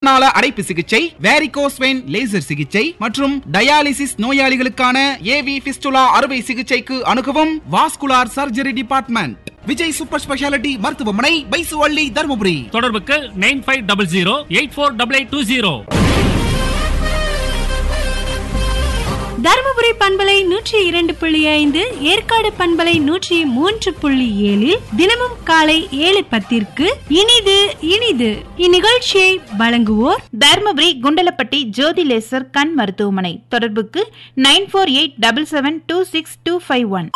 நீர்நாள அடைப்பு சிகிச்சை varicose vein laser சிகிச்சை மற்றும் டயாலிசிஸ் நோயாளிகளுக்கான ஏவி பிஸ்டுலா அறுவை சிகிச்சைக்கு அணுகவும் vascular surgery department Vijay super speciality மருத்துவமனை பைசுவள்ளி தருமபுரி தொடர்புக்கு nine five double zero eight four double eight two zero Dharmapuri பண்பலை நூற்றி இரண்டு புள்ளி ஐந்து ஏற்காடு பண்பலை நூற்றி மூன்று புள்ளி ஏழில் தினமும் காலை ஏழு பத்திற்கு இனிது இனிது இந்நிகழ்ச்சியை வழங்குவோர் தர்மபுரி குண்டலப்பட்டி ஜோதி லேசர் கண் மருத்துவமனை தொடர்புக்கு nine four eight double seven two six two five one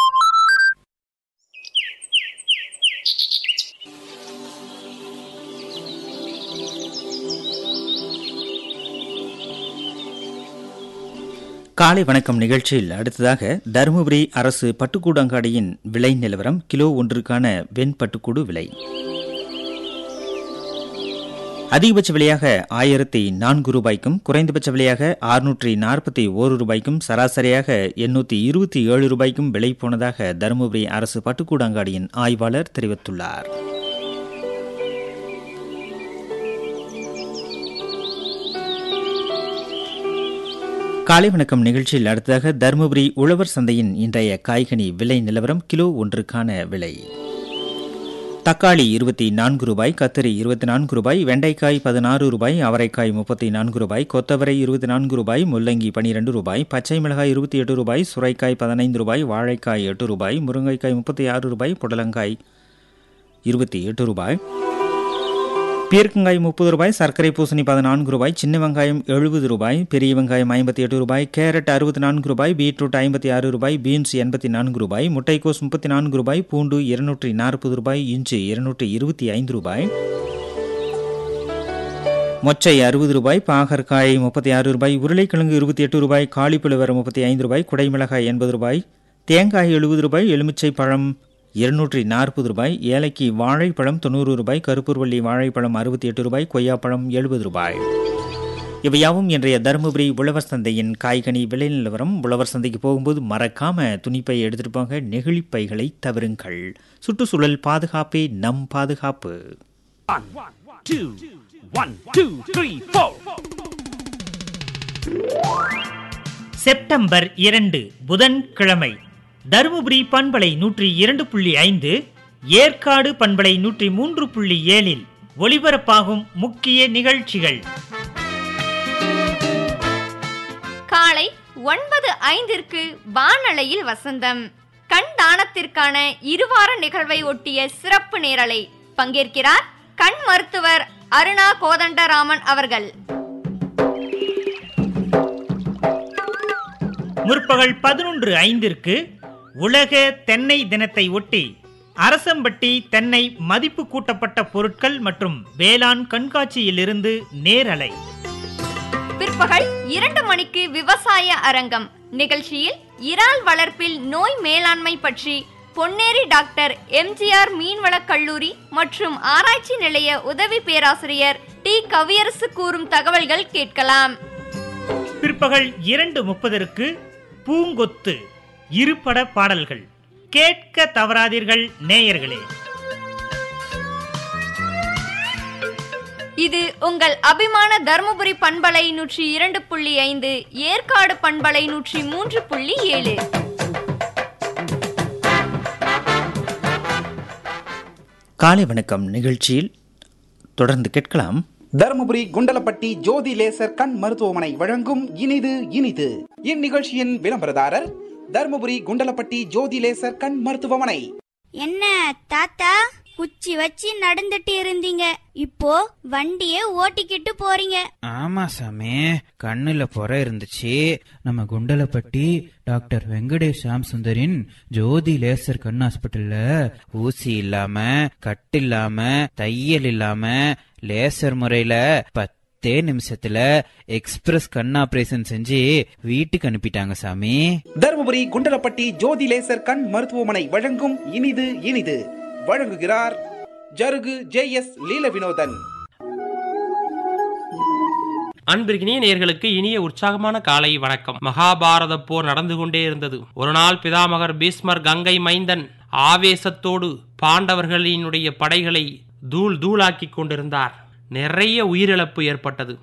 காலை வணக்கம் நிகழ்ச்சியில் அடுத்ததாக தருமபுரி அரசு பட்டுக்கூடங்காடியின் விலை நிலவரம் கிலோ ஒன்றுக்கான வெண் பட்டுக்கூடு விலை அதிகபட்ச விலையாக ஆயிரத்தி நான்கு ரூபாய்க்கும் குறைந்தபட்ச விலையாக அறுநூற்றி நாற்பத்தி ஓரு ரூபாய்க்கும் சராசரியாக எண்ணூற்றி இருபத்தி ஏழு ரூபாய்க்கும் விலை போனதாக தருமபுரி அரசு பட்டுக்கூடங்காடியின் ஆய்வாளர் தெரிவித்துள்ளார் காலை வணக்கம் நிகழ்ச்சியில் அடுத்ததாக தருமபுரி உழவர் சந்தையின் இன்றைய காய்கனி விலை நிலவரம் கிலோ ஒன்றுக்கான விலை தக்காளி இருபத்தி நான்கு ரூபாய் கத்திரி இருபத்தி நான்கு ரூபாய் வெண்டைக்காய் பதினாறு ரூபாய் அவரைக்காய் முப்பத்தி நான்கு ரூபாய் கொத்தவரை இருபத்தி நான்கு ரூபாய் முள்ளங்கி பனிரெண்டு ரூபாய் பச்சை மிளகாய் இருபத்தி எட்டு ரூபாய் சுரைக்காய் பதினைந்து ரூபாய் வாழைக்காய் எட்டு ரூபாய் முருங்கைக்காய் முப்பத்தி ஆறு ரூபாய் புடலங்காய் இருபத்தி எட்டு ரூபாய் பீர்க்கங்காய் முப்பது ரூபாய் சர்க்கரை பூசணி பதினான்கு ரூபாய் சின்ன வெங்காயம் எழுபது ரூபாய் பெரிய வெங்காயம் ஐம்பத்தி எட்டு ரூபாய் கேரட் அறுபத்தி நான்கு ரூபாய் பீட்ரூட் ஐம்பத்தி ஆறு ரூபாய் பீன்ஸ் எண்பத்தி நான்கு ரூபாய் முட்டைக்கோஸ் முப்பத்தி நான்கு ரூபாய் பூண்டு இருநூற்றி நாற்பது ரூபாய் இஞ்சி இருநூற்றி இருபத்தி ஐந்து ரூபாய் மொச்சை அறுபது ரூபாய் பாகற்காய் முப்பத்தி ஆறு ரூபாய் உருளைக்கிழங்கு இருபத்தி எட்டு ரூபாய் காலிப்புலவர் முப்பத்தி ஐந்து ரூபாய் குடைமிளகாய் எண்பது ரூபாய் தேங்காய் எழுபது ரூபாய் எலுமிச்சை பழம் இருநூற்றி நாற்பது ரூபாய் ஏலைக்கு வாழைப்பழம் தொண்ணூறு ரூபாய் கருப்பூர்வள்ளி வாழைப்பழம் அறுபத்தி எட்டு ரூபாய் கொய்யாப்பழம் எழுபது ரூபாய் இவையாவும் இன்றைய தருமபுரி உழவர் சந்தையின் காய்கனி விலை நிலவரம் உழவர் சந்தைக்கு போகும்போது மறக்காம துணிப்பை எடுத்துட்டு போங்க நெகிழிப்பைகளை தவிருங்கள் சுற்றுச்சூழல் பாதுகாப்பே நம் பாதுகாப்பு செப்டம்பர் இரண்டு புதன்கிழமை தருமபுரி பண்பலை நூற்றி இரண்டு புள்ளி ஐந்து ஏற்காடு பண்பலை நூற்றி மூன்று புள்ளி ஏழில் ஒளிபரப்பாகும் முக்கிய நிகழ்ச்சிகள் காலை ஒன்பது ஐந்திற்கு வானலையில் வசந்தம் கண் தானத்திற்கான இருவார நிகழ்வை ஒட்டிய சிறப்பு நேரலை பங்கேற்கிறார் கண் மருத்துவர் அருணா கோதண்டராமன் அவர்கள் முற்பகல் பதினொன்று ஐந்திற்கு உலக தென்னை தினத்தை ஒட்டி அரசம்பட்டி தென்னை மதிப்பு கூட்டப்பட்ட பொருட்கள் மற்றும் வேளாண் கண்காட்சியிலிருந்து நேரலை பிற்பகல் இரண்டு மணிக்கு விவசாய அரங்கம் நிகழ்ச்சியில் இறால் வளர்ப்பில் நோய் மேலாண்மை பற்றி பொன்னேரி டாக்டர் எம்ஜிஆர் மீன்வளக் கல்லூரி மற்றும் ஆராய்ச்சி நிலைய உதவி பேராசிரியர் டி கவியரசு கூறும் தகவல்கள் கேட்கலாம் பிற்பகல் இரண்டு முப்பதற்கு பூங்கொத்து இருபட பாடல்கள் கேட்க தவறாதீர்கள் நேயர்களே இது உங்கள் அபிமான தருமபுரி பண்பலை நூற்றி இரண்டு புள்ளி ஐந்து ஏற்காடு பண்பலை நூற்றி மூன்று புள்ளி ஏழு காலை வணக்கம் நிகழ்ச்சியில் தொடர்ந்து கேட்கலாம் தருமபுரி குண்டலப்பட்டி ஜோதி லேசர் கண் மருத்துவமனை வழங்கும் இனிது இனிது இந்நிகழ்ச்சியின் விளம்பரதாரர் தருமபுரி குண்டலப்பட்டி ஜோதி லேசர் கண் மருத்துவமனை என்ன தாத்தா குச்சி வச்சு நடந்துட்டு இருந்தீங்க இப்போ வண்டிய ஓட்டிக்கிட்டு போறீங்க ஆமா சாமி கண்ணுல புற இருந்துச்சு நம்ம குண்டலப்பட்டி டாக்டர் வெங்கடேஷ் சாம் சுந்தரின் ஜோதி லேசர் கண் ஹாஸ்பிட்டல்ல ஊசி இல்லாம கட்டு இல்லாம தையல் இல்லாம லேசர் முறையில பத்தே நிமிஷத்துல எக்ஸ்பிரஸ் கண் ஆபரேஷன் செஞ்சு வீட்டுக்கு அனுப்பிட்டாங்க சாமி தருமபுரி குண்டலப்பட்டி ஜோதி லேசர் கண் மருத்துவமனை வழங்கும் இனிது இனிது வழங்குகிறார் ஜருகு ஜே எஸ் லீல வினோதன் அன்பிற்கினிய நேர்களுக்கு இனிய உற்சாகமான காலை வணக்கம் மகாபாரத போர் நடந்து கொண்டே இருந்தது ஒரு நாள் பிதாமகர் பீஸ்மர் கங்கை மைந்தன் ஆவேசத்தோடு பாண்டவர்களினுடைய படைகளை தூள் தூளாக்கி கொண்டிருந்தார் நிறைய உயிரிழப்பு ஏற்பட்டது